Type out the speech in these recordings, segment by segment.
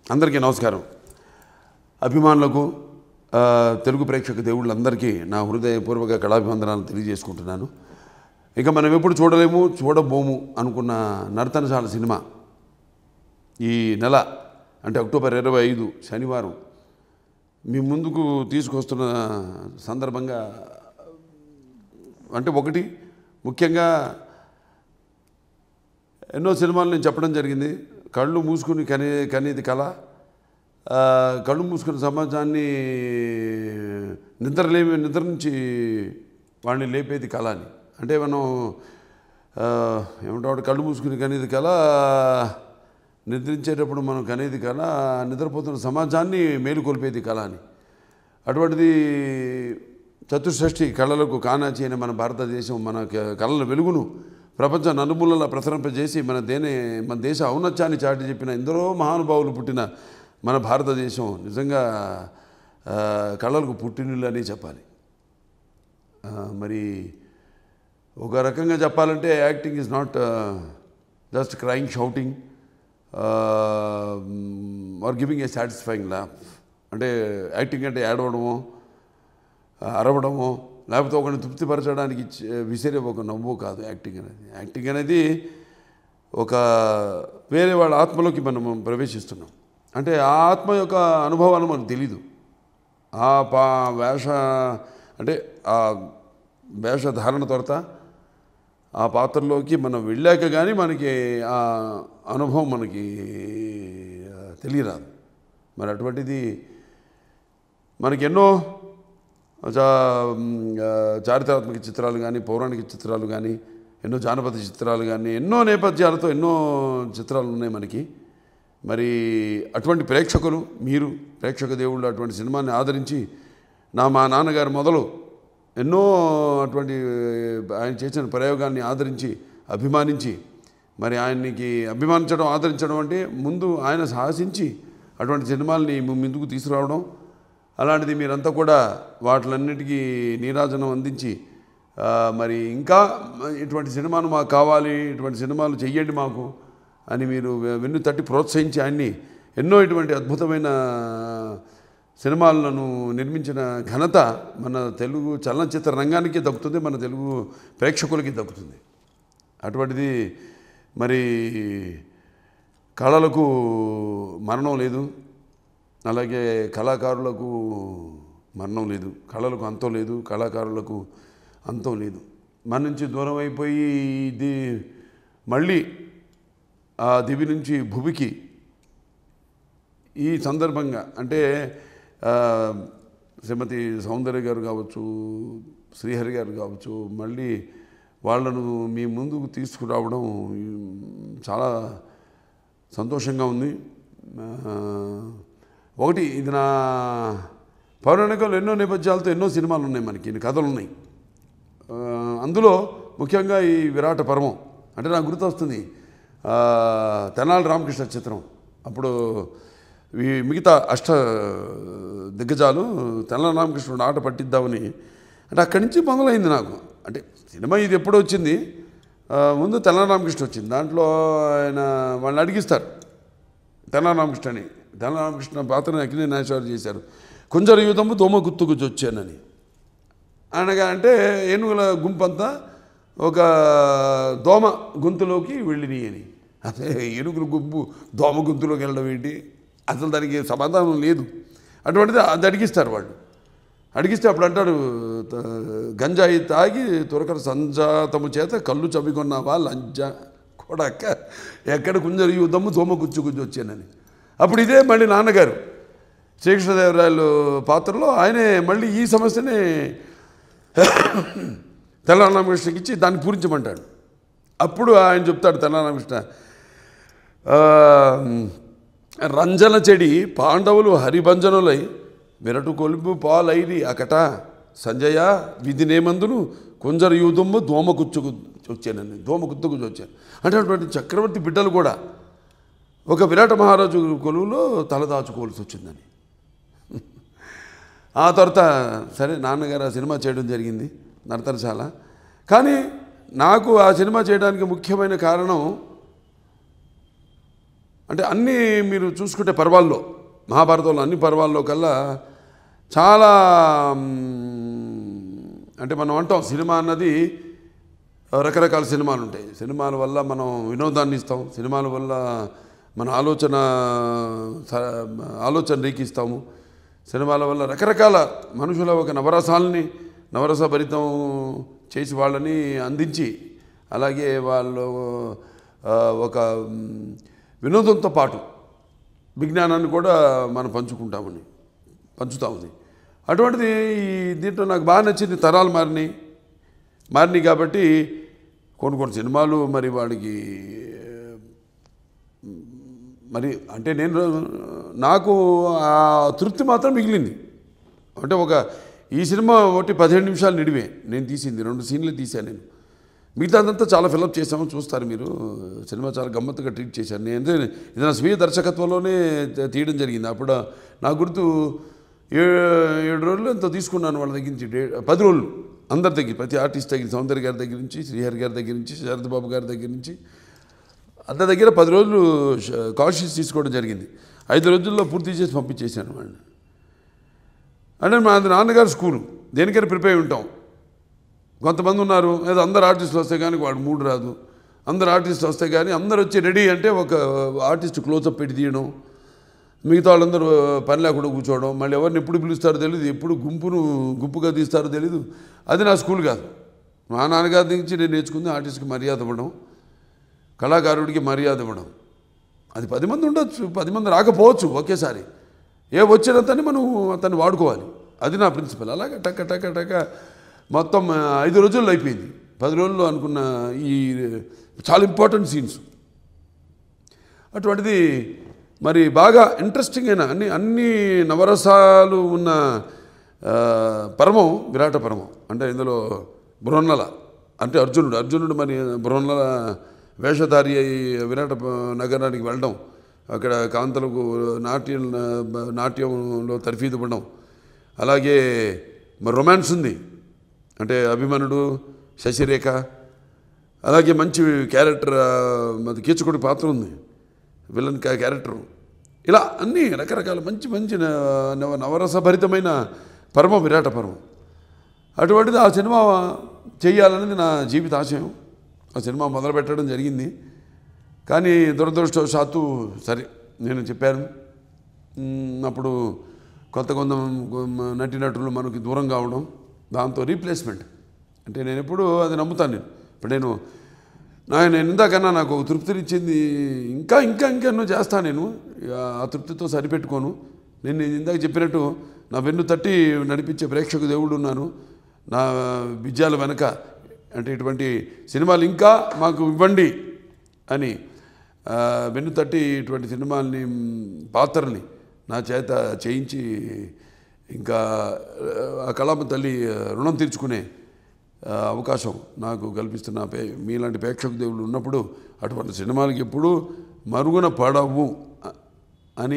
అందరికీ నమస్కారం అభిమానులకు ఆ, తెలుగు ప్రేక్షక దేవుళ్ళందరికీ నా హృదయపూర్వక కళాభివందనాలు తెలియజేసుకుంటున్నాను ఇక మనం ఎప్పుడు చూడలేము చూడబోము అనుకున్న నర్తనశాల సినిమా ఈ నెల అంటే అక్టోబర్ ఇరవై ఐదు శనివారం మీ ముందుకు తీసుకొస్తున్న సందర్భంగా అంటే ఒకటి ముఖ్యంగా ఎన్నో సినిమాలు నేను చెప్పడం జరిగింది కళ్ళు మూసుకుని కనే కనేది కళ ఆ, కళ్ళు మూసుకుని సమాజాన్ని నిద్రలేమి నిద్ర నుంచి వాడిని లేపేది కళ అని అంటే మనం ఆ, ఏమంటాడు కళ్ళు మూసుకుని కనేది కళ నిద్రించేటప్పుడు మనం కనేది కళ నిద్రపోతున్న సమాజాన్ని మేలుకొల్పేది కళ అని అటువంటిది చతుషష్ఠి కళలకు కానాచి అయిన మన భారతదేశం మన క- కళల వెలుగును ప్రపంచ నలుమూలలా ప్రసరింపజేసి మన దేనే మన దేశ ఔన్నత్యాన్ని చాటి చెప్పిన ఎందరో మహానుభావులు పుట్టిన మన భారతదేశం నిజంగా ఆ, కళలకు పుట్టినిల్లు అని చెప్పాలి ఆ, మరి ఒక రకంగా చెప్పాలంటే acting is not just crying shouting or giving a satisfying laugh అంటే యాక్టింగ్ అంటే ఏడవడమో అరవడమో లేకపోతే ఒకరిని తృప్తిపరచడానికి ఇచ్చే- విసిరే ఒక నవ్వు కాదు యాక్టింగ్ అనేది యాక్టింగ్ అనేది ఒక వేరే వాళ్ళ ఆత్మలోకి మనం ప్రవేశిస్తున్నాం అంటే ఆ ఆత్మ యొక్క అనుభవాలు మనకు తెలీదు ఆ పా వేష అంటే ఆ వేషధారణ తొరత ఆ పాత్రలోకి మనం వెళ్ళాక కానీ మనకి ఆ అనుభవం మనకి ఆ, తెలియరాదు మరి అటువంటిది మనకి ఎన్నో చా ఆ, చారిత్రాత్మక చిత్రాలు కానీ పౌరాణిక చిత్రాలు కానీ ఎన్నో జానపద చిత్రాలు కానీ ఎన్నో నేపథ్యాలతో ఎన్నో చిత్రాలు ఉన్నాయి మనకి మరి అటువంటి ప్రేక్షకులు మీరు ప్రేక్షక దేవుళ్ళు అటువంటి సినిమాని ఆదరించి నా మా నాన్నగారు మొదలు ఎన్నో అటువంటి ఆయన చేసిన ప్రయోగాన్ని ఆదరించి అభిమానించి మరి ఆయనకి అభిమానించడం ఆదరించడం అంటే ముందు ఆయన సాహసించి అటువంటి సినిమాల్ని మీ ముందుకు తీసుకురావడం అలాంటిది మీరంతా కూడా వాటిలన్నిటికీ నీరాజనం అందించి ఆ, మరి ఇంకా ఇటువంటి సినిమాను మాకు కావాలి ఇటువంటి సినిమాలు చెయ్యండి మాకు అని మీరు వెన్ను తట్టి ప్రోత్సహించి ఆయన్ని ఎన్నో ఇటువంటి అద్భుతమైన సినిమాలను నిర్మించిన ఘనత మన తెలుగు చలనచిత్ర రంగానికి దక్కుతుంది మన తెలుగు ప్రేక్షకులకి దక్కుతుంది అటువంటిది మరి కళలకు మరణం లేదు అలాగే కళాకారులకు మరణం లేదు కళలకు అంతం లేదు కళాకారులకు అంతం లేదు మన నుంచి దూరం అయిపోయి ఇది మళ్ళీ ఆ దివి నుంచి భువికి ఈ సందర్భంగా అంటే ఆ, శ్రీమతి సౌందర్య గారు కావచ్చు శ్రీహరి గారు కావచ్చు మళ్ళీ వాళ్ళను మీ ముందుకు తీసుకురావడం ఉమ్, చాలా సంతోషంగా ఉంది ఆ, ఒకటి ఇది నా పౌరాణికలు ఎన్నో నేపథ్యాలతో ఎన్నో సినిమాలు ఉన్నాయి మనకి ఇన్ని కథలు ఉన్నాయి ఆ, అందులో ముఖ్యంగా ఈ విరాట పర్వం అంటే నాకు గుర్తొస్తుంది ఆ, తెనాలి రామకృష్ణ చిత్రం అప్పుడు ఈ మిగతా అష్ట దిగ్గజాలు తెనాలి రామకృష్ణుడు ఆట పట్టిద్దామని అంటే అక్కడి నుంచి మొదలైంది నాకు అంటే సినిమా ఇది ఎప్పుడు వచ్చింది ఆ, ముందు తెనాలి రామకృష్ణ వచ్చింది దాంట్లో ఆయన వాళ్ళని అడిగిస్తారు తెనాలి రామకృష్ణ అని తెనాలి రామకృష్ణ పాత్రని అఖిలే నాగేశ్వరరావు చేశారు కొంచెం యుద్ధము దోమ గుత్తు గుజ్జు వచ్చానని అనగా అంటే ఏనుగుల గుంపంతా ఒక దోమ గొంతులోకి వెళ్ళినాయి అని అదే ఏనుగుల గుంపు దోమ గొంతులోకి వెళ్ళడం ఏంటి అసలు దానికి సమాధానం లేదు అటువంటిది అది అడిగిస్తారు వాళ్ళు అడిగిస్తే అప్పుడు అంటాడు త- గంజాయి తాగి తురకర సంజాతము చేత కళ్ళు చవికొన్నావా లంజ కొడక్క ఎక్కడ కుంజరు యుద్ధము దోమ గుచ్చు గుజ్జు వచ్చానని అప్పుడు ఇదే మళ్ళీ నాన్నగారు శ్రీకృష్ణదేవరాయలు పాత్రలో ఆయనే మళ్ళీ ఈ సమస్యనే తెలంగాణకృష్ణకి ఇచ్చి దాన్ని పూరించమంటాడు అప్పుడు ఆయన చెప్తాడు తెలంగాణకృష్ణ రంజన చెడి పాండవులు హరిభంజనులై విరటు కొలుపు పాలైరి అకట సంజయ విధినేమందును కొంజరు యూదమ్ము దోమ కుచ్చుకు వచ్చానని దోమ కుత్తుకు వచ్చాను అంటే అటువంటి చక్రవర్తి బిడ్డలు కూడా ఒక విరాట మహారాజు కొలువులో తలదాచుకోవాల్సి వచ్చిందని ఆ తర్వాత సరే నాన్నగారు ఆ సినిమా చేయడం జరిగింది నర్తనశాల కానీ నాకు ఆ సినిమా చేయడానికి ముఖ్యమైన కారణం అంటే అన్నీ మీరు చూసుకుంటే పర్వాల్లో మహాభారతంలో అన్ని పర్వాల్లో కల్లా చాలా మ్, అంటే మనం అంటాం సినిమా అన్నది రకరకాల సినిమాలు ఉంటాయి సినిమాల వల్ల మనం వినోదాన్ని ఇస్తాం సినిమాల వల్ల మన ఆలోచన స- ఆలోచన రేకిస్తాము సినిమాల వల్ల రకరకాల మనుషుల ఒక నవరసాలని నవరస భరితం చేసి వాళ్ళని అందించి అలాగే వాళ్ళు ఆ, ఒక మ్, వినోదంతో పాటు విజ్ఞానాన్ని కూడా మనం పంచుకుంటామని పంచుతామని అటువంటిది ఈ దీంట్లో నాకు బాగా నచ్చింది తరాలు మారినాయి మారినాయి కాబట్టి కొన్ని కొన్ని సినిమాలు మరి వాడికి మరి అంటే నేను నాకు ఆ తృప్తి మాత్రం మిగిలింది అంటే ఒక ఈ సినిమా ఒకటి పదిహేడు నిమిషాలు నిడివే నేను తీసింది రెండు సీన్లు తీశాను నేను మిగతాదంతా చాలా ఫిలప్ చేసాము చూస్తారు మీరు సినిమా చాలా గమ్మత్తుగా ట్రీట్ చేశాను నేను అంటే ఇది నా స్వీయ దర్శకత్వంలోనే త- తీయడం జరిగింది అప్పుడు నా గుర్తు ఏ ఏడు రోజులు ఎంతో తీసుకున్నాను వాళ్ళ దగ్గర నుంచి డే- పది రోజులు అందరి దగ్గర ప్రతి ఆర్టిస్ట్ దగ్గర సౌందర్య గారి దగ్గర నుంచి శ్రీహరి గారి దగ్గర నుంచి శరత్ బాబు గారి దగ్గర నుంచి అందరి దగ్గర పది రోజులు కాషియస్ తీసుకోవడం జరిగింది ఐదు రోజుల్లో పూర్తి చేసి పంపించేశాను వాడిని అంటే మా నాన్నగారు స్కూలు దేనికైనా ప్రిపేర్ అయి ఉంటాం కొంతమంది ఉన్నారు ఏదో అందరు ఆర్టిస్టులు వస్తే కానీ వాడు మూడు రాదు అందరు ఆర్టిస్టులు వస్తే కానీ అందరు వచ్చి రెడీ అంటే ఒక ఆర్టిస్ట్ క్లోజప్ పెట్టి తీయడం మిగతా వాళ్ళందరూ పని లేకుండా కూర్చోవడం మళ్ళీ ఎవరిని ఎప్పుడు పిలుస్తారో తెలియదు ఎప్పుడు గుంపును గుంపుగా తీస్తారో తెలియదు అది నా స్కూల్ కాదు మా నాన్నగారి నుంచి నేను నేర్చుకుంది ఆర్టిస్ట్కి మర్యాద ఇవ్వడం కళాకారుడికి మర్యాద ఇవ్వడం అది పది మంది ఉండొచ్చు పది మంది రాకపోవచ్చు ఒకేసారి ఏ వచ్చినంతని మనం అతన్ని వాడుకోవాలి అది నా ప్రిన్సిపల్ అలాగే టక్క టక్క టక్క మొత్తం ఆ, ఐదు రోజుల్లో అయిపోయింది పది రోజుల్లో అనుకున్న ఈ చాలా ఇంపార్టెంట్ సీన్స్ అటువంటిది మరి బాగా ఇంట్రెస్టింగ్ అయిన అన్ని అన్ని నవరసాలు ఉన్న ఆ, పరమం విరాట పరమం అంటే ఇందులో బృహన్నల అంటే అర్జునుడు అర్జునుడు మరి బృహన్నల వేషధారి అయి విరాట ప- నగరానికి వెళ్ళడం అక్కడ కాంతలకు నాట్యం నాట్యంలో తర్ఫీదు ఇవ్వడం అలాగే మరి రొమాన్స్ ఉంది అంటే అభిమనుడు శశిరేఖ అలాగే మంచి క్యారెక్టర్ ఆ, మరి కీచకుడి పాత్ర ఉంది విలన్ క్యా- క్యారెక్టరు ఇలా అన్ని రకరకాల మంచి మంచి న- నవ నవరసభరితమైన పరమ విరాట పరమం అటువంటిది ఆ సినిమా చేయాలనేది నా జీవిత ఆశయం ఆ సినిమా మొదలు పెట్టడం జరిగింది కానీ దురదృష్టవశాత్తు సరే నేను చెప్పాను మ్, అప్పుడు కొత్త కొంత నటినటులు మనకి దూరం కావడం దాంతో రీప్లేస్మెంట్ అంటే నేను ఎప్పుడు అది నమ్ముతాను నేను ఇప్పుడు నేను నా నేను ఇందాకన్నా నాకు ఒక తృప్తినిచ్చింది ఇంకా ఇంకా ఇంకా ఎన్నో చేస్తాను నేను ఆ తృప్తితో సరిపెట్టుకోను నేను ఇందాక చెప్పినట్టు నా వెన్ను తట్టి నడిపించే ప్రేక్షకు దేవుడు ఉన్నాను నా విజయాల వెనక అంటే ఇటువంటి సినిమాలు ఇంకా మాకు ఇవ్వండి అని ఆ, వెన్ను తట్టి ఇటువంటి సినిమాల్ని మ్, పాత్రల్ని నా చేత చేయించి ఇంకా ఆ కళామ తల్లి రుణం తీర్చుకునే ఆ, అవకాశం నాకు కల్పిస్తున్న పే మీలాంటి ప్రేక్షక దేవుళ్ళు ఉన్నప్పుడు అటువంటి సినిమాలకి ఎప్పుడూ మరుగున పడవు అ- అని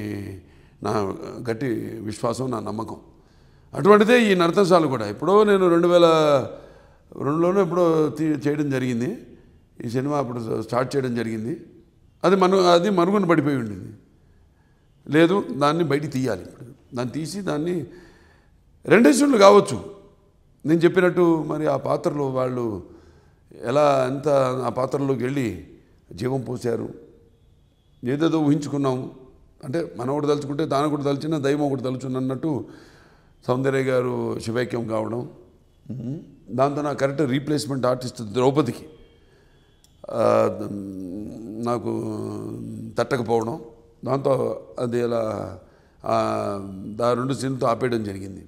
నా గట్టి విశ్వాసం నా నమ్మకం అటువంటిదే ఈ నర్తనశాల కూడా ఎప్పుడో నేను రెండు వేల రెండులోనే ఎప్పుడో తీ చేయడం జరిగింది ఈ సినిమా అప్పుడు స్టార్ట్ చేయడం జరిగింది అది మను అది మరుగున పడిపోయి ఉండింది లేదు దాన్ని బయటికి తీయాలి ఇప్పుడు దాన్ని తీసి దాన్ని రెండేషన్లు కావచ్చు నేను చెప్పినట్టు మరి ఆ పాత్రలో వాళ్ళు ఎలా ఎంత ఆ పాత్రలోకి వెళ్ళి జీవం పోశారు ఏదేదో ఊహించుకున్నాము అంటే మనం ఒకటి తలుచుకుంటే దాని ఒకటి తలుచిన దైవం ఒకటి తలుచున్న అన్నట్టు సౌందర్య గారు శివైక్యం కావడం దాంతో నా కరెక్ట్ రీప్లేస్మెంట్ ఆర్టిస్ట్ ద్రౌపదికి ఆ, నాకు తట్టకపోవడం దాంతో అది అలా ఆ, దా రెండు సీన్లతో ఆపేయడం జరిగింది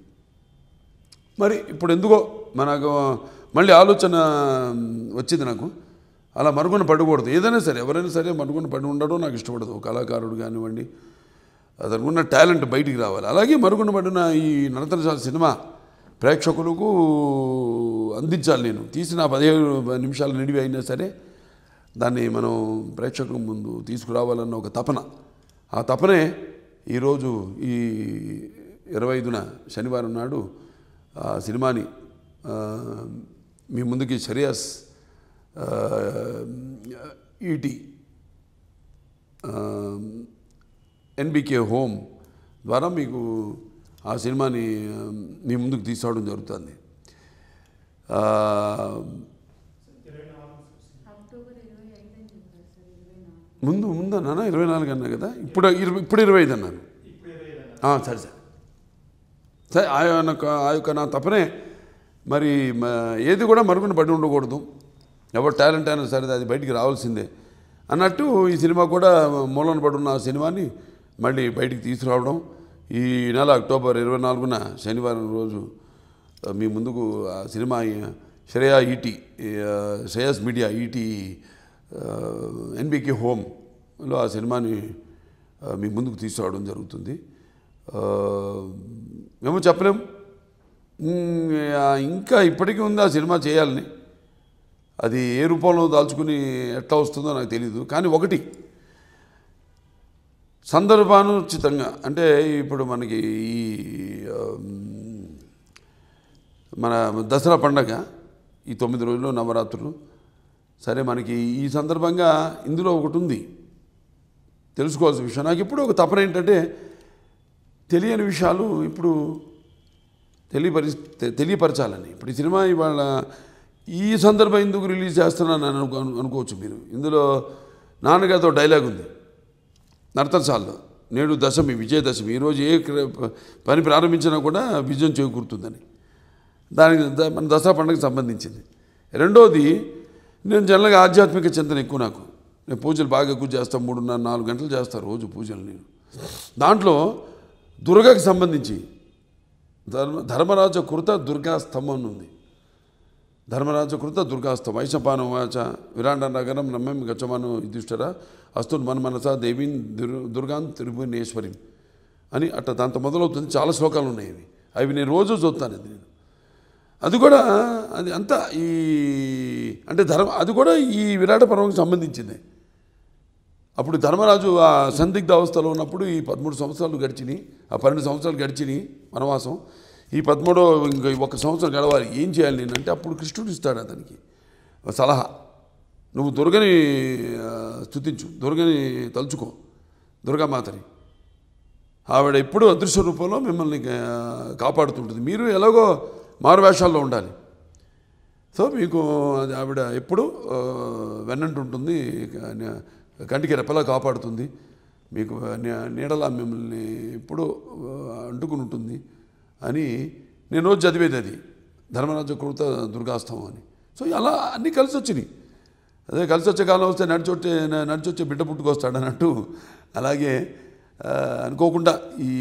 మరి ఇప్పుడు ఎందుకో మనకు మళ్ళీ ఆలోచన వచ్చింది నాకు అలా మరుగున పడకూడదు ఏదైనా సరే ఎవరైనా సరే మరుగున పడి ఉండడం నాకు ఇష్టపడదు ఒక కళాకారుడు కానివ్వండి అతనికి ఉన్న టాలెంట్ బయటికి రావాలి అలాగే మరుగున పడిన ఈ నడతనశాల సినిమా ప్రేక్షకులకు అందించాలి నేను తీసిన పదిహేను నిమిషాల నిడివి అయినా సరే దాన్ని మనం ప్రేక్షకుల ముందు తీసుకురావాలన్న ఒక తపన ఆ తపనే ఈరోజు ఈ ఇరవై ఐదున శనివారం నాడు ఆ సినిమాని ఆ, మీ ముందుకి షరియాస్ ఈటీ ఎన్బికే హోమ్ ద్వారా మీకు ఆ సినిమాని ఆ, మీ ముందుకు తీసుకురావడం జరుగుతుంది ఆ, అక్టోబర్ ఇరవై ఐదు అని చెప్పారు సార్ ఇరవై నాలుగు ముందు ముందు అన్నానా ఇరవై నాలుగు అన్నా కదా ఇప్పుడు ఇరవై ఇప్పుడు ఇరవై ఐదు అన్నాను ఆ, సరే సరే సరే ఆ యొక్క ఆ యొక్క నా తప్పనే మరి మ- ఏది కూడా మరుగున పడి ఉండకూడదు ఎవరు టాలెంట్ అయినా సరే అది బయటికి రావాల్సిందే అన్నట్టు ఈ సినిమా కూడా మూలన పడున్న ఆ సినిమాని మళ్ళీ బయటికి తీసుకురావడం ఈ నెల అక్టోబర్ ఇరవై నాలుగున శనివారం రోజు ఆ, మీ ముందుకు ఆ సినిమా శ్రేయా ఈటీ ఆ, శ్రేయస్ మీడియా ఈటీ ఎన్బికే హోమ్లో ఆ సినిమాని ఆ, మీ ముందుకు తీసుకురావడం జరుగుతుంది ఆ, మేము చెప్పలేం ఉమ్, ఆ, ఇంకా ఇప్పటికీ ఉంది ఆ సినిమా చేయాలని అది ఏ రూపంలో దాల్చుకుని ఎట్లా వస్తుందో నాకు తెలియదు కానీ ఒకటి సందర్భానుచితంగా అంటే ఇప్పుడు మనకి ఈ ఆ, మన దసరా పండగ ఈ తొమ్మిది రోజులు నవరాత్రులు సరే మనకి ఈ సందర్భంగా ఇందులో ఒకటి ఉంది తెలుసుకోవాల్సిన విషయం నాకు ఇప్పుడు ఒక తపన ఏంటంటే తెలియని విషయాలు ఇప్పుడు తెలియపరి తె- తెలియపరచాలని ఇప్పుడు ఈ సినిమా ఇవాళ ఈ సందర్భం ఎందుకు రిలీజ్ చేస్తున్నాను అని అనుకో అనుకోవచ్చు మీరు ఇందులో నాన్నగారితో డైలాగ్ ఉంది నర్తనశాలలో నేడు దశమి విజయదశమి ఈరోజు ఏ క్ర- పని ప్రారంభించినా కూడా విజయం చేకూరుతుందని దానికి ద- మన దసరా పండుగకి సంబంధించింది రెండోది నేను జనరల్గా ఆధ్యాత్మిక చింతన ఎక్కువ నాకు నేను పూజలు బాగా ఎక్కువ చేస్తాను మూడున్నర నాలుగు గంటలు చేస్తాను రోజు పూజలు నేను దాంట్లో దుర్గకి సంబంధించి ధర్మ ధర్మరాజ కృత దుర్గాస్తమం అని ఉంది ధర్మరాజ కృత దుర్గాస్తం వైశపానం వాచ విరాండ నగరం నమ్మం గచ్చమాను యుధిష్ఠర అస్తు మన మనస దేవీన్ దుర్ దుర్గాన్ త్రిభువనేశ్వరిం అని అట్లా దాంతో మొదలవుతుంది చాలా శ్లోకాలు ఉన్నాయి అవి అవి నేను రోజు చూస్తాను అది నేను అది కూడా అది అంతా ఈ అంటే ధర్మ అది కూడా ఈ విరాట పర్వంకి సంబంధించింది అప్పుడు ధర్మరాజు ఆ సందిగ్ధ అవస్థలో ఉన్నప్పుడు ఈ పదమూడు సంవత్సరాలు గడిచినాయి ఆ పన్నెండు సంవత్సరాలు గడిచినాయి వనవాసం ఈ పదమూడో ఇంకా ఒక సంవత్సరం గడవాలి ఏం చేయాలి నేను అంటే అప్పుడు కృష్ణుడు ఇస్తాడు అతనికి ఒక సలహా నువ్వు దుర్గని ఆ, స్తుతించు దుర్గని తలుచుకో దుర్గామాతని ఆవిడ ఎప్పుడూ అదృశ్య రూపంలో మిమ్మల్ని ఆ, కాపాడుతుంటుంది మీరు ఎలాగో మారువేషాల్లో ఉండాలి సో మీకు అది ఆవిడ ఎప్పుడు ఆ, వెన్నంటుంటుంది క- కంటికి రెప్పలా కాపాడుతుంది మీకు నీ- నీడలా మిమ్మల్ని ఎప్పుడు అంటుకుని ఉంటుంది అని నేను రోజు చదివేది అది ధర్మరాజ కృత దుర్గాస్తవం అని సో అలా అన్నీ కలిసి వచ్చినాయి అదే కలిసి వచ్చే కాలం వస్తే నడిచొచ్చే నడిచొచ్చే బిడ్డ పుట్టుకొస్తాడు అన్నట్టు అలాగే ఆ, అనుకోకుండా ఈ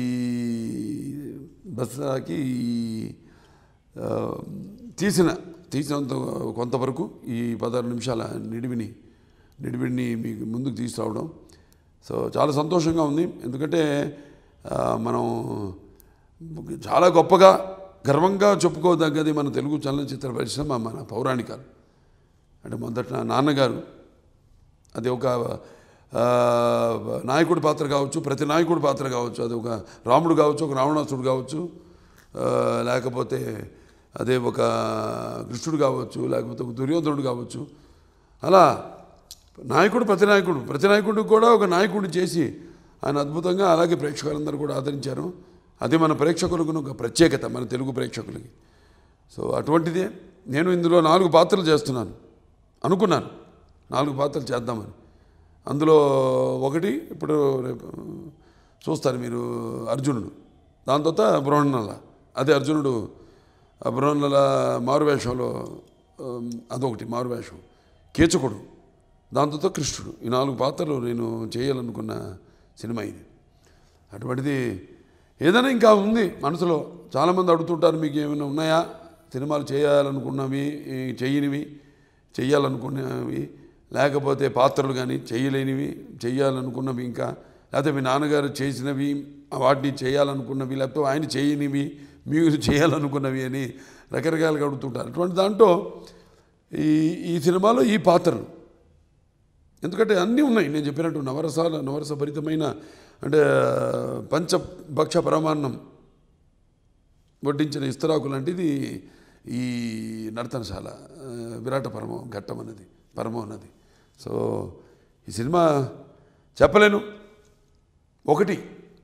దసరాకి ఈ ఆ, తీసిన తీసినంత కొంతవరకు ఈ పదహారు నిమిషాల నిడివిని నిడివిని మీకు ముందుకు తీసుకురావడం సో చాలా సంతోషంగా ఉంది ఎందుకంటే ఆ, మనం చాలా గొప్పగా గర్వంగా చెప్పుకోదగ్గది మన తెలుగు చలనచిత్ర పరిశ్రమ మన పౌరాణికాలు అంటే మొదట నా నాన్నగారు అది ఒక ఆ, నాయకుడి పాత్ర కావచ్చు ప్రతి నాయకుడి పాత్ర కావచ్చు అది ఒక రాముడు కావచ్చు ఒక రావణాసుడు కావచ్చు ఆ, లేకపోతే అదే ఒక కృష్ణుడు కావచ్చు లేకపోతే ఒక దుర్యోధనుడు కావచ్చు అలా నాయకుడు ప్రతి నాయకుడు ప్రతి నాయకుడికి కూడా ఒక నాయకుడిని చేసి ఆయన అద్భుతంగా అలాగే ప్రేక్షకులందరూ కూడా ఆదరించారు అది మన ప్రేక్షకులకు ఒక ప్రత్యేకత మన తెలుగు ప్రేక్షకులకి సో అటువంటిదే నేను ఇందులో నాలుగు పాత్రలు చేస్తున్నాను అనుకున్నాను నాలుగు పాత్రలు చేద్దామని అందులో ఒకటి ఇప్పుడు రేపు చూస్తారు మీరు అర్జునుడు దాని తర్వాత బృహన్నల అదే అర్జునుడు ఆ బృహన్నల మారువేషంలో ఉమ్, అదొకటి మారువేషం కీచకుడు దాని తర్వాత కృష్ణుడు ఈ నాలుగు పాత్రలు నేను చేయాలనుకున్న సినిమా ఇది అటువంటిది ఏదైనా ఇంకా ఉంది మనసులో చాలామంది అడుగుతుంటారు మీకు ఏమైనా ఉన్నాయా సినిమాలు చేయాలనుకున్నవి ఈ చెయ్యనివి చెయ్యాలనుకున్నవి లేకపోతే పాత్రలు కానీ చేయలేనివి చెయ్యాలనుకున్నవి ఇంకా లేకపోతే మీ నాన్నగారు చేసినవి వాటిని చేయాలనుకున్నవి లేకపోతే ఆయన చేయనివి మీరు చేయాలనుకున్నవి అని రకరకాలుగా అడుగుతుంటారు అటువంటి దాంట్లో ఈ ఈ సినిమాలో ఈ పాత్రలు ఎందుకంటే అన్నీ ఉన్నాయి నేను చెప్పినట్టు నవరసాల నవరస భరితమైన అంటే పంచభక్ష పరమాన్నం వడ్డించిన ఇస్తరాకు లాంటిది ఈ నర్తనశాల ఆ, విరాట పరమం ఘట్టం అన్నది పరమం అన్నది సో ఈ సినిమా చెప్పలేను ఒకటి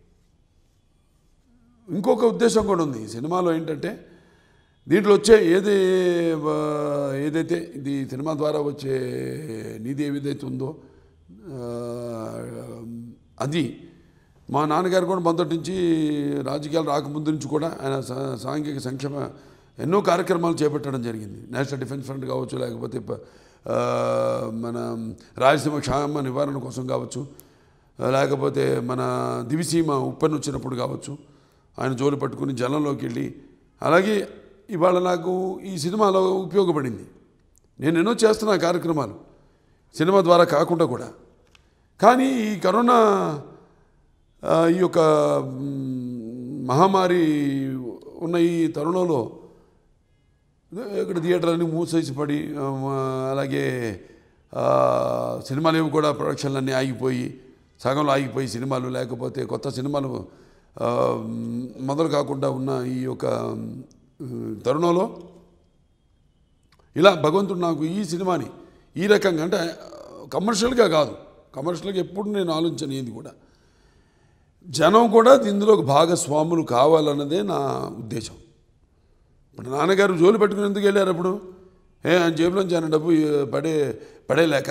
ఇంకొక ఉద్దేశం కూడా ఉంది ఈ సినిమాలో ఏంటంటే దీంట్లో వచ్చే ఏది ఆ, ఏదైతే ఇది సినిమా ద్వారా వచ్చే నిధి ఏదైతే ఉందో ఆ, అది మా నాన్నగారు కూడా మొదటి నుంచి రాజకీయాలు రాకముందు నుంచి కూడా ఆయన సా- సాంఘిక సంక్షేమ ఎన్నో కార్యక్రమాలు చేపట్టడం జరిగింది నేషనల్ డిఫెన్స్ ఫ్రంట్ కావచ్చు లేకపోతే ప- ఆ, మన రాయలసీమ క్షామ నివారణ కోసం కావచ్చు లేకపోతే మన దివిసీమ ఉప్పెన వచ్చినప్పుడు కావచ్చు ఆయన జోలు పట్టుకుని జనంలోకి వెళ్ళి అలాగే ఇవాళ నాకు ఈ సినిమాలో ఉపయోగపడింది నేను ఎన్నో చేస్తున్నా కార్యక్రమాలు సినిమా ద్వారా కాకుండా కూడా కానీ ఈ కరోనా ఆ, ఈ యొక్క మ్, మహమ్మారి ఉన్న ఈ తరుణంలో ఇక్కడ థియేటర్లన్నీ మూసేసి పడి ఆ, అలాగే ఆ, సినిమాలు ఏవి కూడా ప్రొడక్షన్లన్నీ ఆగిపోయి సగంలో ఆగిపోయి సినిమాలు లేకపోతే కొత్త సినిమాలు ఆ, మొదలు కాకుండా ఉన్న ఈ యొక్క మ్, తరుణంలో ఇలా భగవంతుడు నాకు ఈ సినిమాని ఈ రకంగా అంటే కమర్షియల్గా కాదు కమర్షియల్గా ఎప్పుడు నేను ఆలోచించను ఏది కూడా జనం కూడా ఇందులో భాగస్వాములు కావాలన్నదే నా ఉద్దేశం ఇప్పుడు నాన్నగారు జోలు పెట్టుకుని ఎందుకు వెళ్ళారు అప్పుడు ఏ ఆయన జేబులోంచి ఆయన డబ్బు ఏ, పడే పడేలేక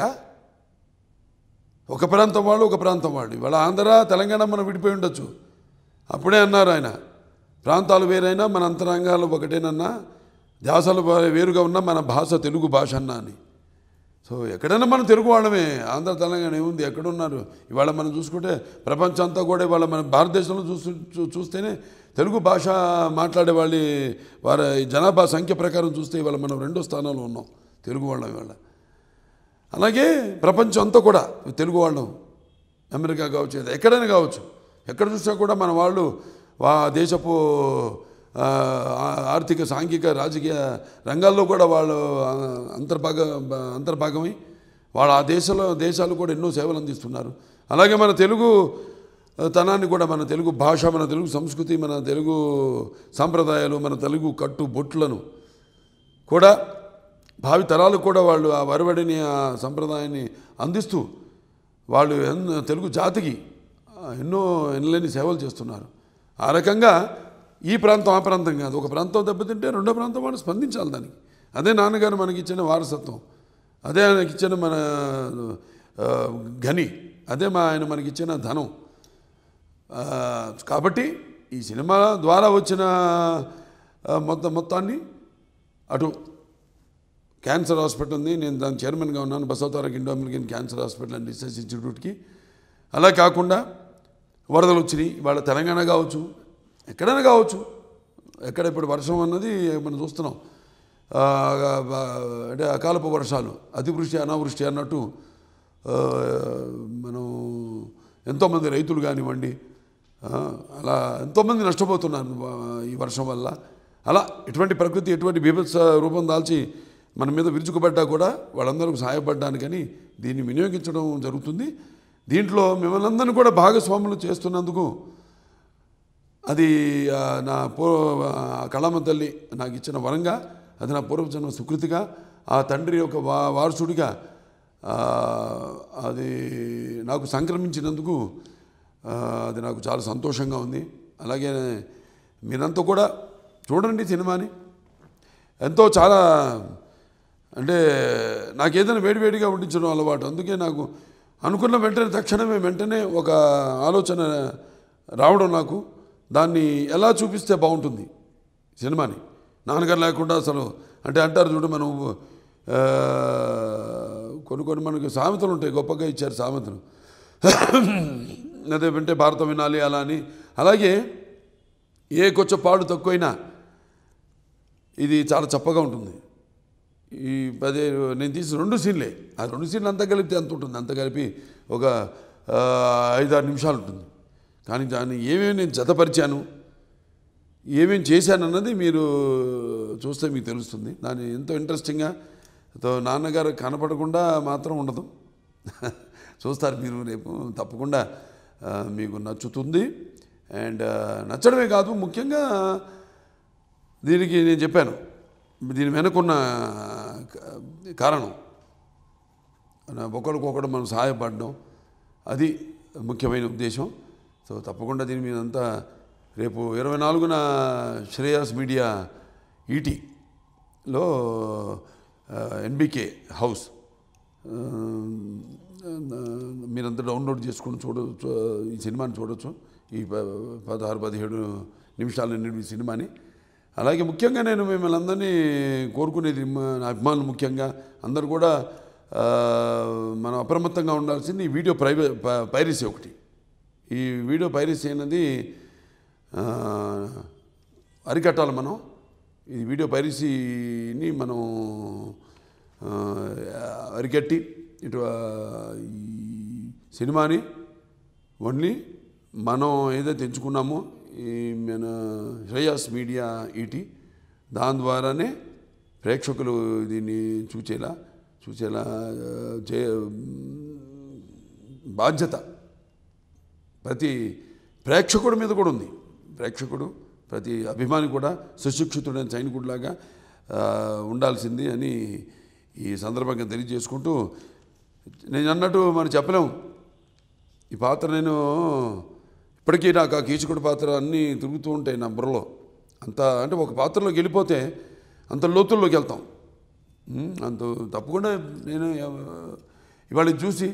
ఒక ప్రాంతం వాళ్ళు ఒక ప్రాంతం వాళ్ళు ఇవాళ ఆంధ్ర తెలంగాణ మనం విడిపోయి ఉండొచ్చు అప్పుడే అన్నారు ఆయన ప్రాంతాలు వేరైనా మన అంతరంగాలు ఒకటేనన్నా ధ్యాసలు వే- వేరుగా ఉన్నా మన భాష తెలుగు భాష అన్నా అని సో ఎక్కడైనా మనం తెలుగు వాళ్ళమే ఆంధ్ర తెలంగాణ ఏముంది ఎక్కడున్నారు ఇవాళ మనం చూసుకుంటే ప్రపంచం అంతా కూడా ఇవాళ మన భారతదేశంలో చూస్తూ చూ- చూస్తేనే తెలుగు భాష మాట్లాడే వాళ్ళ వారి జనాభా సంఖ్య ప్రకారం చూస్తే ఇవాళ మనం రెండో స్థానంలో ఉన్నాం తెలుగు వాళ్ళం ఇవాళ అలాగే ప్రపంచం అంతా కూడా తెలుగు వాళ్ళం అమెరికా కావచ్చు ఏదో ఎక్కడైనా కావచ్చు ఎక్కడ చూసినా కూడా మన వాళ్ళు వా దేశపు ఆ, ఆ- ఆర్థిక సాంఘిక రాజకీయ రంగాల్లో కూడా వాళ్ళు ఆ, అంతర్భాగ అంతర్భాగమై వాళ్ళ ఆ దేశంలో దేశాలు కూడా ఎన్నో సేవలు అందిస్తున్నారు అలాగే మన తెలుగు తనాన్ని కూడా మన తెలుగు భాష మన తెలుగు సంస్కృతి మన తెలుగు సాంప్రదాయాలు మన తెలుగు కట్టు బొట్లను కూడా భావి తరాలకు కూడా వాళ్ళు ఆ వరవడిని ఆ సంప్రదాయాన్ని అందిస్తూ వాళ్ళు ఎన్- తెలుగు జాతికి ఆ, ఎన్నో ఎనలేని సేవలు చేస్తున్నారు ఆ రకంగా ఈ ప్రాంతం ఆ ప్రాంతం కాదు ఒక ప్రాంతం దెబ్బతింటే రెండో ప్రాంతం వాళ్ళు స్పందించాలి దానికి అదే నాన్నగారు మనకి ఇచ్చిన వారసత్వం అదే ఆయనకి ఇచ్చిన మన ఆ, గని అదే మా ఆయన మనకి ఇచ్చిన ధనం ఆ, కాబట్టి ఈ సినిమా ద్వారా వచ్చిన ఆ, మొత్తం మొత్తాన్ని అటు క్యాన్సర్ హాస్పిటల్ ఉంది నేను దాని చైర్మన్గా ఉన్నాను Basavatarak Indo American cancer hospital and research ఇన్స్టిట్యూట్కి అలా కాకుండా వరదలు వచ్చినాయి వాళ్ళ తెలంగాణ కావచ్చు ఎక్కడైనా కావచ్చు ఎక్కడ ఇప్పుడు వర్షం అన్నది మనం చూస్తున్నాం ఆ, ఆ, అంటే అకాలపు వర్షాలు అతివృష్టి అనావృష్టి అన్నట్టు ఆ, మనం ఎంతోమంది రైతులు కానివ్వండి ఆ, అలా ఎంతోమంది నష్టపోతున్నారు ఆ, ఈ వర్షం వల్ల అలా ఎటువంటి ప్రకృతి ఎటువంటి బీభత్స రూపం దాల్చి మన మీద విరుచుకుపడ్డా కూడా వాళ్ళందరికీ సహాయపడడానికని దీన్ని వినియోగించడం జరుగుతుంది దీంట్లో మిమ్మల్ని అందరినీ కూడా భాగస్వాములు చేస్తున్నందుకు అది ఆ, నా పూ ఆ, కళామ తల్లి నాకు ఇచ్చిన వరంగా అది నా పూర్వజన్మ సుకృతిగా ఆ తండ్రి యొక్క వా వారసుడిగా ఆ, అది నాకు సంక్రమించినందుకు ఆ, అది నాకు చాలా సంతోషంగా ఉంది అలాగే మీరంతా కూడా చూడండి సినిమాని ఎంతో చాలా అంటే నాకు ఏదైనా వేడివేడిగా వడ్డించడం అలవాటు అందుకే నాకు అనుకున్న వెంటనే తక్షణమే వెంటనే ఒక ఆలోచన రావడం నాకు దాన్ని ఎలా చూపిస్తే బాగుంటుంది సినిమాని నాన్నగారు లేకుండా అసలు అంటే అంటారు చూడు మనం ఆ, కొన్ని కొన్ని మనకి సామెతలు ఉంటాయి గొప్పగా ఇచ్చారు సామెతలు అదే వింటే భారతం వినాలి అలా అని అలాగే ఏ కొంచెం పాడు తక్కువైనా ఇది చాలా చప్పగా ఉంటుంది ఈ పదే నేను తీసిన రెండు సీన్లే ఆ రెండు సీన్లు అంతా కలిపితే ఎంత ఉంటుంది అంత కలిపి ఒక ఆ, ఐదారు నిమిషాలు ఉంటుంది కానీ దాన్ని ఏమేమి నేను జతపరిచాను ఏమేమి చేశానన్నది మీరు చూస్తే మీకు తెలుస్తుంది దాన్ని ఎంతో ఇంట్రెస్టింగ్గా తో నాన్నగారు కనపడకుండా మాత్రం ఉండదు చూస్తారు మీరు రేపు తప్పకుండా ఆ, మీకు నచ్చుతుంది అండ్ ఆ, నచ్చడమే కాదు ముఖ్యంగా దీనికి నేను చెప్పాను దీని వెనుకున్న క- కారణం మన ఒకరికొకడు మనం సహాయపడడం అది ముఖ్యమైన ఉద్దేశం సో తప్పకుండా దీని మీద అంతా రేపు ఇరవై నాలుగున శ్రేయాస్ మీడియా ఈటీలో ఎన్బికే హౌస్ ఆ, మీరంతా డౌన్లోడ్ చేసుకుని చూడవచ్చు ఈ సినిమాని చూడవచ్చు ఈ ప- పదహారు పదిహేడు నిమిషాల నిండి ఈ సినిమాని అలాగే ముఖ్యంగా నేను మిమ్మల్ని అందరినీ కోరుకునేది మా- నా అభిమానులు ముఖ్యంగా అందరూ కూడా ఆ, మనం అప్రమత్తంగా ఉండాల్సింది ఈ వీడియో ప్రైవే ప- పైరసీ ఒకటి ఈ వీడియో పైరసీ అనేది ఆ, అరికట్టాలి మనం ఈ వీడియో పైరసీని మనం ఆ, అరికట్టి ఇటు ఆ, ఈ సినిమాని ఓన్లీ మనం ఏదైతే ఎంచుకున్నామో ఈ మన శ్రేయాస్ మీడియా ఈటీ దాని ద్వారానే ప్రేక్షకులు దీన్ని చూచేలా చూచేలా ఆ, చే బాధ్యత ప్రతి ప్రేక్షకుడి మీద కూడా ఉంది ప్రేక్షకుడు ప్రతి అభిమాని కూడా సుశిక్షితుడైన సైనికుడిలాగా ఆ, ఉండాల్సింది అని ఈ సందర్భంగా తెలియజేసుకుంటూ నేను అన్నట్టు మనం చెప్పలేము ఈ పాత్ర నేను ఇప్పటికీ నాకు ఆ కీచకుడి పాత్ర అన్నీ తిరుగుతూ ఉంటాయి నా బుర్రలో అంత అంటే ఒక పాత్రలోకి వెళ్ళిపోతే అంత లోతుల్లోకి వెళ్తాం ఉమ్, అంత తప్పకుండా నేను ఎవ- ఇవాళ ఇది చూసి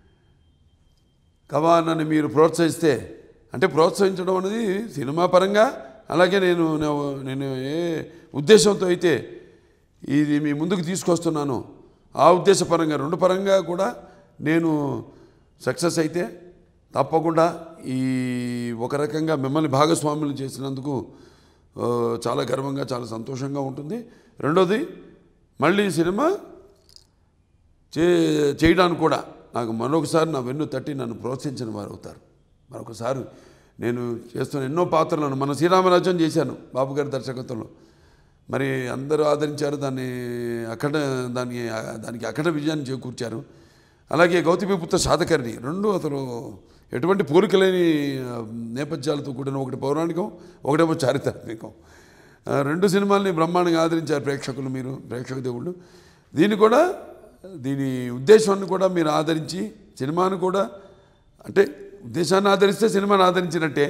కవా నన్ను మీరు ప్రోత్సహిస్తే అంటే ప్రోత్సహించడం అనేది సినిమా పరంగా అలాగే నేను నేను- నేను ఏ ఉద్దేశంతో అయితే ఇది మీ ముందుకు తీసుకొస్తున్నాను ఆ ఉద్దేశపరంగా రెండు పరంగా కూడా నేను సక్సెస్ అయితే తప్పకుండా ఈ ఒక రకంగా మిమ్మల్ని భాగస్వాములు చేసినందుకు ఆ, చాలా గర్వంగా చాలా సంతోషంగా ఉంటుంది రెండోది మళ్ళీ ఈ సినిమా చే చేయడానికి కూడా నాకు మరొకసారి నా వెన్ను తట్టి నన్ను ప్రోత్సహించిన వారు అవుతారు మరొకసారి నేను చేస్తున్న ఎన్నో పాత్రలను మన శ్రీరామరాజ్యం చేశాను బాబు గారి దర్శకత్వంలో మరి అందరూ ఆదరించారు దాన్ని అక్కడ దాన్ని దానికి అక్కడ విజయాన్ని చేకూర్చారు అలాగే గౌతమిపుత్ర శాతకర్ణి రెండు అసలు ఎటువంటి పోలికలేని ఆ, నేపథ్యాలతో కూడిన ఒకటి పౌరాణికం ఒకటేమో చారిత్రాత్మికం ఆ, రెండు సినిమాల్ని బ్రహ్మాండంగా ఆదరించారు ప్రేక్షకులు మీరు ప్రేక్షక దేవుళ్ళు దీన్ని కూడా దీని ఉద్దేశాన్ని కూడా మీరు ఆదరించి సినిమాను కూడా అంటే ఉద్దేశాన్ని ఆదరిస్తే సినిమాని ఆదరించినట్టే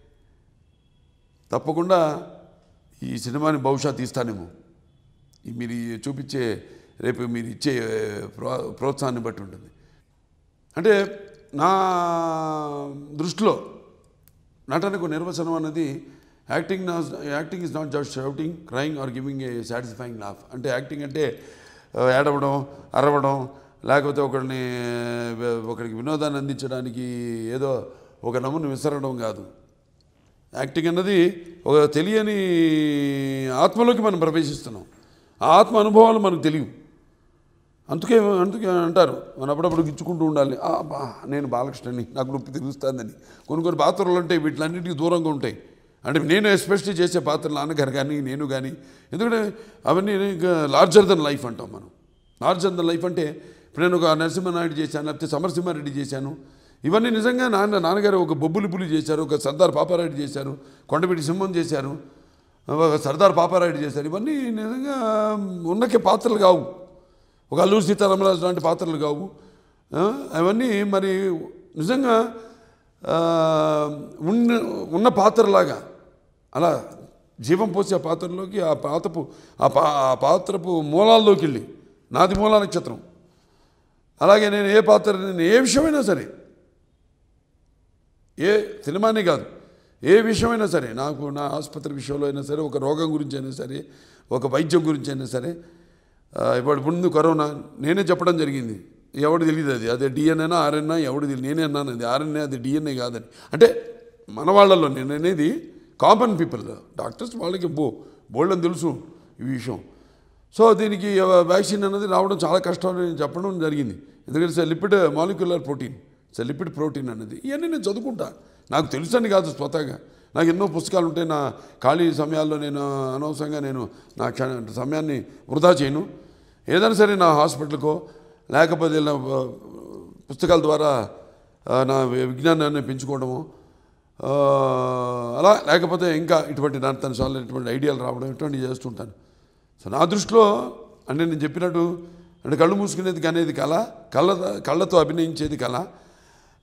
తప్పకుండా ఈ సినిమాని బహుశా తీస్తానేమో ఈ మీరు ఈ చూపించే రేపు మీరు ఇచ్చే ప్రో ప్రోత్సాహాన్ని బట్టి ఉంటుంది అంటే నా దృష్టిలో నటనకు నిర్వచనం అన్నది యాక్టింగ్ నా acting is not just shouting crying or giving a satisfying laugh అంటే యాక్టింగ్ అంటే ఆ, ఏడవడం అరవడం లేకపోతే ఒకరిని ఒకరికి వినోదాన్ని అందించడానికి ఏదో ఒక నమ్మును విసరడం కాదు యాక్టింగ్ అన్నది ఒక తెలియని ఆత్మలోకి మనం ప్రవేశిస్తున్నాం ఆ ఆత్మ అనుభవాలు మనకు తెలియవు అందుకే అందుకే అంటారు మనం అప్పుడప్పుడు గిచ్చుకుంటూ ఉండాలి "ఆ, బా నేను బాలకృష్ణని నాకు నొప్పి తెలుస్తుందని కొన్ని కొన్ని పాత్రలు ఉంటాయి వీటిలన్నిటికీ దూరంగా ఉంటాయి అంటే నేను ఎస్పెషల్లీ చేసే పాత్రలు నాన్నగారు కానీ నేను కానీ ఎందుకంటే అవన్నీ లార్జర్ దెన్ లైఫ్ అంటాం మనం లార్జర్ దెన్ లైఫ్ అంటే ఇప్పుడు నేను ఒక నరసింహనాయుడు చేశాను లేకపోతే సమరసింహారెడ్డి చేశాను ఇవన్నీ నిజంగా నాన్న నాన్నగారు ఒక బొబ్బులి పులి చేశారు ఒక సర్దార్ పాపారాయుడు చేశారు కొండపీటి సింహం చేశారు ఒక సర్దార్ పాపారాయుడు చేశారు ఇవన్నీ నిజంగా ఉన్నకే పాత్రలు కావు ఒక అల్లూరు సీతారామరాజు లాంటి పాత్రలు కావు ఆ, అవన్నీ మరి నిజంగా ఆ, ఉన్న ఉన్న పాత్రలాగా అలా జీవం పోసే ఆ పాత్రలోకి ఆ పాత్రపు ఆ పా ఆ పాత్రపు మూలాల్లోకి వెళ్ళి నాది మూల నక్షత్రం అలాగే నేను ఏ పాత్ర నేను ఏ విషయమైనా సరే ఏ సినిమానే కాదు ఏ విషయమైనా సరే నాకు నా ఆసుపత్రి విషయంలో అయినా సరే ఒక రోగం గురించి అయినా సరే ఒక వైద్యం గురించి అయినా సరే ఆ, ఇప్పుడు ముందు కరోనా నేనే చెప్పడం జరిగింది ఎవడు తెలియదు అది అదే డిఎన్ఏనా ఆర్ఎన్ఏ ఎవడు తెలియదు నేనే అన్నాను అది ఆర్ఎన్ఏ అది డిఎన్ఏ కాదని అంటే మన వాళ్ళలో నేను అనేది కామన్ పీపుల్ డాక్టర్స్ వాళ్ళకి బో బోల్డ్ అని తెలుసు ఈ విషయం సో దీనికి వ్యాక్సిన్ అనేది రావడం చాలా కష్టం అని నేను చెప్పడం జరిగింది ఎందుకంటే lipid molecular protein lipid protein అనేది ఇవన్నీ నేను చదువుకుంటా నాకు తెలుసని కాదు స్వతహాగా నాకు ఎన్నో పుస్తకాలు ఉంటాయి నా ఖాళీ సమయాల్లో నేను అనవసరంగా నేను నా క్షణ సమయాన్ని వృధా చేయను ఏదైనా సరే నా హాస్పిటల్కో లేకపోతే నా ఆ, పుస్తకాల ద్వారా ఆ, నా విజ్ఞానాన్ని పెంచుకోవడము ఆ, అలా లేకపోతే ఇంకా ఇటువంటి దాని చాలా ఇటువంటి ఐడియాలు రావడం ఇటువంటివి చేస్తుంటాను సో నా దృష్టిలో అంటే నేను చెప్పినట్టు అంటే కళ్ళు మూసుకునేది కనేది కళ కళ్ళ కళ్ళతో అభినయించేది కళ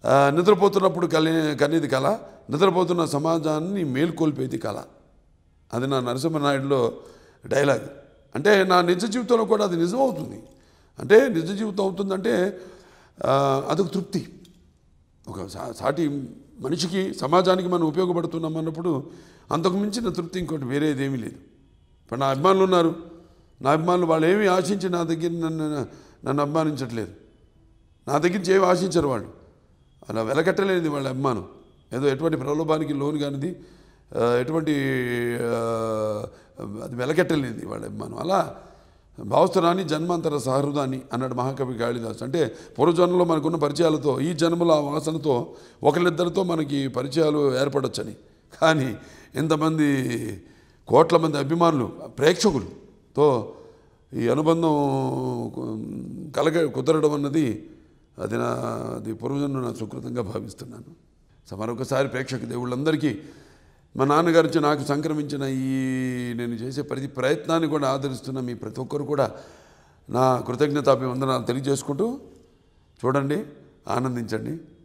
ఆ, నిద్రపోతున్నప్పుడు కలి కనేది కళ నిద్రపోతున్న సమాజాన్ని మేల్కొల్పేది కళ అది నా నరసింహనాయుడులో డైలాగ్ అంటే నా నిజ జీవితంలో కూడా అది నిజం అవుతుంది అంటే నిజ జీవితం అవుతుందంటే ఆ, అదొక తృప్తి ఒక సా- సాటి మనిషికి సమాజానికి మనం ఉపయోగపడుతున్నాం అన్నప్పుడు అంతకు మించిన తృప్తి ఇంకోటి వేరేది ఏమీ లేదు ఇప్పుడు నా అభిమానులు ఉన్నారు నా అభిమానులు వాళ్ళు ఏమీ ఆశించి నా దగ్గర నన్ను నన్ను అభిమానించట్లేదు నా దగ్గర నుంచి ఏమి ఆశించరు వాళ్ళు అలా వెలకట్టలేనిది వాళ్ళ అభిమానం ఏదో ఎటువంటి ప్రలోభానికి లోను కానిది ఆ, ఎటువంటి ఆ, అది వెలకెట్టలేనిది వాళ్ళ అభిమానం అలా భావస్థరాన్ని జన్మాంతర సహృదాన్ని అన్నాడు మహాకవి కాళిదాస్ అంటే పూర్వజన్మలో మనకున్న పరిచయాలతో ఈ జన్మల వాసనతో ఒకళ్ళిద్దరితో మనకి పరిచయాలు ఏర్పడొచ్చని కానీ ఇంతమంది కోట్ల మంది అభిమానులు ప్రేక్షకులతో ఈ అనుబంధం కలగ కుదరడం అన్నది అది నా అది పూర్వజన్మ నా సుకృతంగా భావిస్తున్నాను సో మరొకసారి ప్రేక్షక దేవుళ్ళందరికీ మా నాన్నగారి నుంచి నాకు సంక్రమించిన ఈ నేను చేసే ప్రతి ప్రయత్నాన్ని కూడా ఆదరిస్తున్న మీ ప్రతి ఒక్కరు కూడా నా కృతజ్ఞతాభివందనాలు తెలియజేసుకుంటూ చూడండి ఆనందించండి